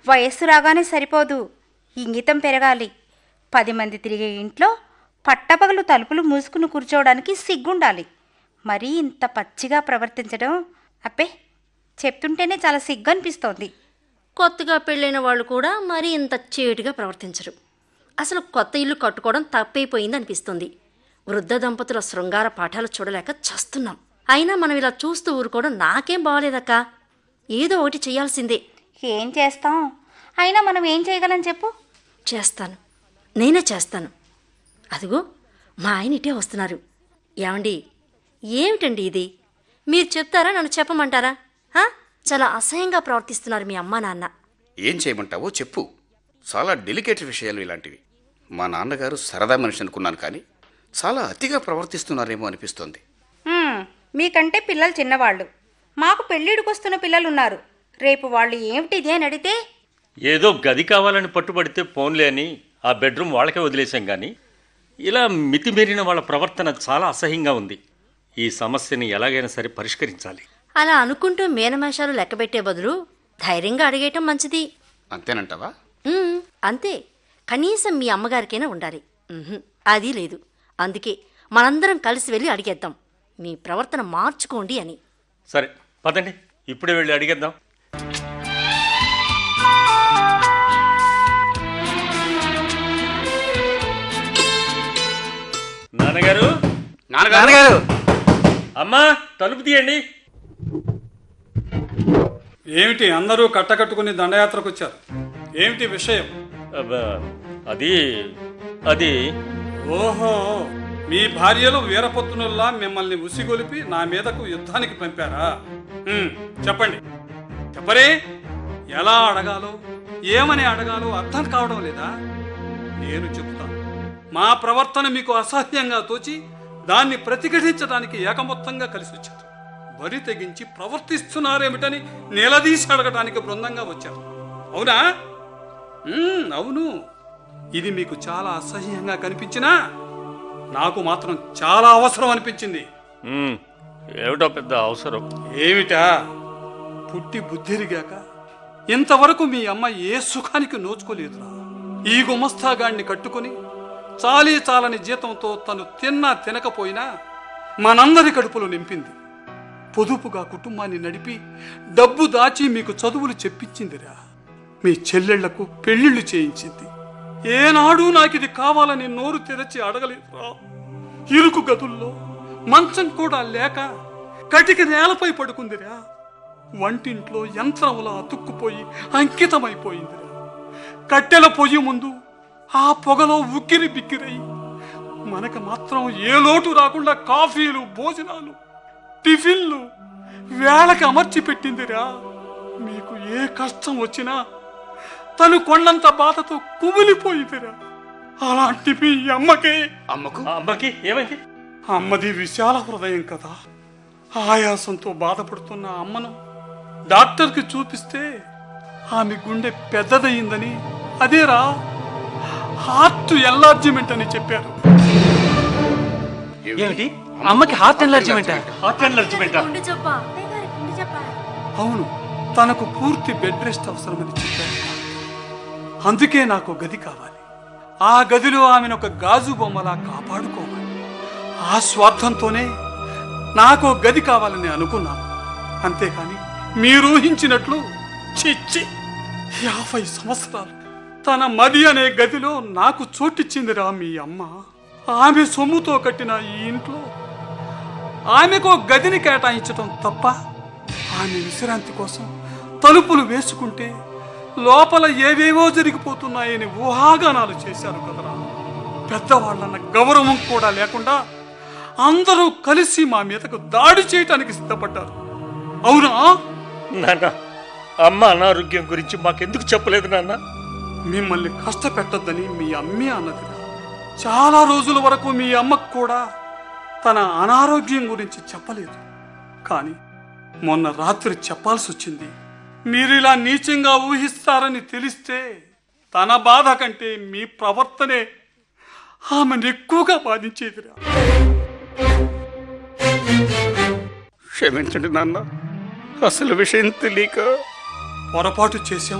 వయస్సు రాగానే సరిపోదు ఇంగితం పెరగాలి పది మంది తిరిగే ఇంట్లో పట్టపగలు తలుపులు మూసుకుని కూర్చోవడానికి సిగ్గుండాలి మరీ ఇంత పచ్చిగా ప్రవర్తించడం అప్పే చెప్తుంటేనే చాలా సిగ్గు అనిపిస్తోంది కొత్తగా పెళ్ళైన వాళ్ళు కూడా మరీ ఇంత చేటుగా ప్రవర్తించరు అసలు కొత్త ఇల్లు కట్టుకోవడం తప్పైపోయింది అనిపిస్తుంది వృద్ధ దంపతుల శృంగార పాఠాలు చూడలేక చస్తున్నాం అయినా మనం ఇలా చూస్తూ ఊరుకోవడం నాకేం బాగలేదక్క ఏదో ఒకటి చేయాల్సిందే ఏం చేస్తాం అయినా మనం ఏం చేయగలం చెప్పు చేస్తాను నేనే చేస్తాను అదిగో మా ఆయన ఇటే వస్తున్నారు ఏమండి ఏమిటండి ఇది మీరు చెప్తారా నన్ను చెప్పమంటారా హా? చాలా అసహ్యంగా ప్రవర్తిస్తున్నారు మీ అమ్మా నాన్న ఏం చేయమంటావో చెప్పు చాలా డెలికేట్ విషయాలు ఇలాంటివి మా నాన్నగారు సరదా మనిషి అనుకున్నాను కానీ చాలా అతిగా ప్రవర్తిస్తున్నారేమో అనిపిస్తోంది హ్మ్, మీకంటే పిల్లలు చిన్నవాళ్ళు మాకు పెళ్ళిడికి వస్తున్న పిల్లలు ఉన్నారు రేపు వాళ్ళు ఏమిటిది అని అడిగితే ఏదో గది కావాలని పట్టుబడితే పోన్లే అని ఆ బెడ్రూమ్ వాళ్ళకే వదిలేశాం కానీ ఇలా మితిమీరిన వాళ్ళ ప్రవర్తన చాలా అసహ్యంగా ఉంది ఈ సమస్యని ఎలాగైనా సరే పరిష్కరించాలి అలా అనుకుంటూ మేనమేషాలు లెక్కబెట్టే బదులు ధైర్యంగా అడిగేయటం మంచిది అంతేనంటావా ఉమ్, అంతే కనీసం మీ అమ్మగారికైనా ఉండాలి ఉహుం, అది లేదు అందుకే మనందరం కలిసి వెళ్ళి అడిగేద్దాం మీ ప్రవర్తన మార్చుకోండి అని సరే పదండి ఇప్పుడే వెళ్ళి అడిగేద్దాం నాన్నగారు నాన్నగారు అమ్మా తలుపు తీయండి ఏమిటి అందరూ కట్టకట్టుకుని దండయాత్రకు వచ్చారు ఏమిటి విషయం అబ్బా, అది అది ఓహో మీ భార్యలు వీరపత్నుల్లా మిమ్మల్ని ఉసిగొలిపి నా మీదకు యుద్ధానికి పంపారా ఉమ్, చెప్పండి చెప్పరే ఎలా అడగాలో ఏమని అడగాలో అర్థం కావడం లేదా నేను చెబుతాను మా ప్రవర్తన మీకు అసహ్యంగా తోచి దాన్ని ప్రతిఘటించడానికి ఏకమొత్తంగా కలిసి వచ్చారు బరి తెగించి ప్రవర్తిస్తున్నారేమిటని నిలదీసి అడగటానికి బృందంగా వచ్చారు అవునా ఉమ్, అవును ఇది మీకు చాలా అసహ్యంగా కనిపించినా నాకు మాత్రం చాలా అవసరం అనిపించింది ఉమ్, ఏమిటో పెద్ద అవసరం ఏమిటా పుట్టి బుద్ధిరిగాక ఇంతవరకు మీ అమ్మ ఏ సుఖానికి నోచుకోలేదురా ఈ గుమస్తాగాడిని కట్టుకొని చాలీ చాలని జీతంతో తను తిన్నా తినకపోయినా మనందరి కడుపులో నింపింది పొదుపుగా కుటుంబాన్ని నడిపి డబ్బు దాచి మీకు చదువులు చెప్పించిందిరా మీ చెల్లెళ్లకు పెళ్లిళ్లు చేయించింది ఏనాడు నాకు ఇది కావాలని నోరు తెరచి అడగలేదురా ఇరుకు గదుల్లో మంచం కూడా లేక కటిక నేలపై పడుకుందిరా వంటింట్లో యంత్రంలా అతుక్కుపోయి అంకితమైపోయిందిరా కట్టెల పొయ్యి ముందు ఆ పొగలో ఉక్కిరి బిక్కిరై మనకు మాత్రం ఏ లోటు రాకుండా కాఫీలు భోజనాలు టిఫిన్లు వేళకి అమర్చి పెట్టిందిరా మీకు ఏ కష్టం వచ్చినా తను కొండంత బాధతో కుమిలిపోయిందిరా అలాంటి మీ అమ్మకే అమ్మకు ఆ అమ్మకి ఏమైంది అమ్మది విశాల హృదయం కదా ఆయాసంతో బాధపడుతున్న అమ్మను డాక్టర్కి చూపిస్తే ఆమె గుండె పెద్దదయ్యిందని అదేరా హార్ట్ ఎన్లార్జిమెంట్ అని చెప్పారు ఏమిటి అమ్మకి హార్ట్ ఎన్లార్జ్మెంట్ హార్ట్ ఎనర్జీమెంట్ అవును తనకు పూర్తి బెడ్ రెస్ట్ అవసరమని చెప్పారు అందుకే నాకు గది కావాలి ఆ గదిలో ఆమెను ఒక గాజు బొమ్మలా కాపాడుకోవాలి ఆ స్వార్థంతోనే నాకు ఓ గది కావాలని అనుకున్నాను అంతేకాని మీరు ఊహించినట్లు చిచ్చి యాభై సంవత్సరాలు తన మది అనే గదిలో నాకు చోటిచ్చిందిరా మీ అమ్మ ఆమె సొమ్ముతో కట్టిన ఈ ఇంట్లో ఆమెకు ఓ గదిని కేటాయించడం తప్ప ఆమె విశ్రాంతి కోసం తలుపులు వేసుకుంటే లోపల ఏవేవో జరిగిపోతున్నాయని ఊహాగానాలు చేశారు కదరా పెద్దవాళ్ళన్న గౌరవం కూడా లేకుండా అందరూ కలిసి మా మీదకు దాడి చేయటానికి సిద్ధపడ్డారు అవునా నాన్న అమ్మ అనారోగ్యం గురించి మాకెందుకు చెప్పలేదు నాన్న మిమ్మల్ని కష్టపెట్టొద్దని మీ అమ్మే అన్నదిరా చాలా రోజుల వరకు మీ అమ్మకు కూడా తన అనారోగ్యం గురించి చెప్పలేదు కానీ మొన్న రాత్రి చెప్పాల్సి వచ్చింది మీరు ఇలా నీచంగా ఊహిస్తారని తెలిస్తే తన బాధ కంటే మీ ప్రవర్తనే ఆమెను ఎక్కువగా బాధించేదిరా క్షమించండి నాన్న అసలు విషయం తెలియక పొరపాటు చేసాం